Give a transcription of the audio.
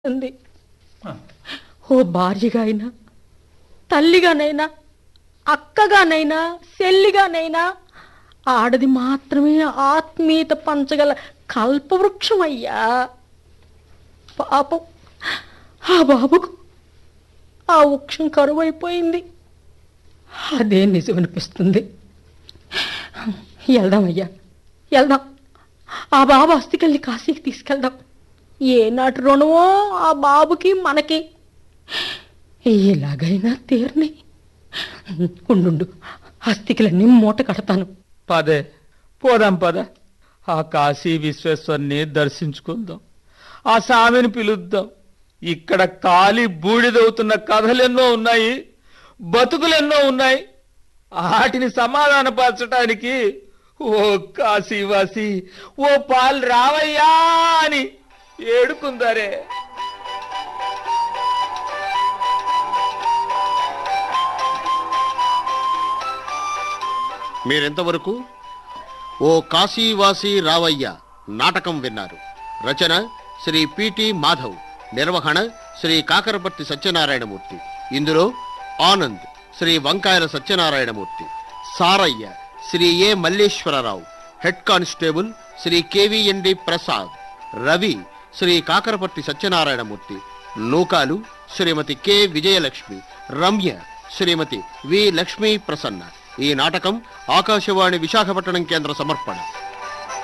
ఉంది ఓ భార్యగా అయినా తల్లిగానైనా అక్కగానైనా చెల్లిగానైనా ఆడది మాత్రమే ఆత్మీయత పంచగల కల్పవృక్షం అయ్యా పాపం ఆ బాబుకు ఆ వృక్షం కరువైపోయింది అదే నిజం అనిపిస్తుంది వెళ్దాం అయ్యా వెళ్దాం ఆ బాబు అస్థికల్ని కాశీకి తీసుకెళ్దాం ఏనాటి రుణమో ఆ బాబుకి మనకి ఎలాగైనా తీరని ఉండు అస్థికలన్నీ మూట కడతాను పదే పోదాం పద ఆ కాశీ విశ్వేశ్వరుని దర్శించుకుందాం ఆ స్వామిని పిలుద్దాం ఇక్కడ కాలి బూడిదవుతున్న కథలెన్నో ఉన్నాయి బతుకులెన్నో ఉన్నాయి వాటిని సమాధానపరచటానికి ఓ కాశీవాసి ఓ పాలు రావయ్యా అని ఏడుకుందారే మీరెంతవరకు ఓ కాశీవాసి రావయ్య నాటకం విన్నారు రచన శ్రీ పిటి మాధవ్ నిర్వహణ శ్రీ కాకరపర్తి సత్యనారాయణమూర్తి ఇందులో Anand Shri Vankayala Satyanarayanamurthy Sarayya Shri A Malleswararao head constable Shri KVND Prasad Ravi Shri Kakaraparthi Satyanarayanamurthy Nookalu Srimathi K Vijayalakshmi Ramya Srimathi V Lakshmi Prasanna ఈ నాటకం ఆకాశవాణి విశాఖపట్నం కేంద్ర సమర్పణ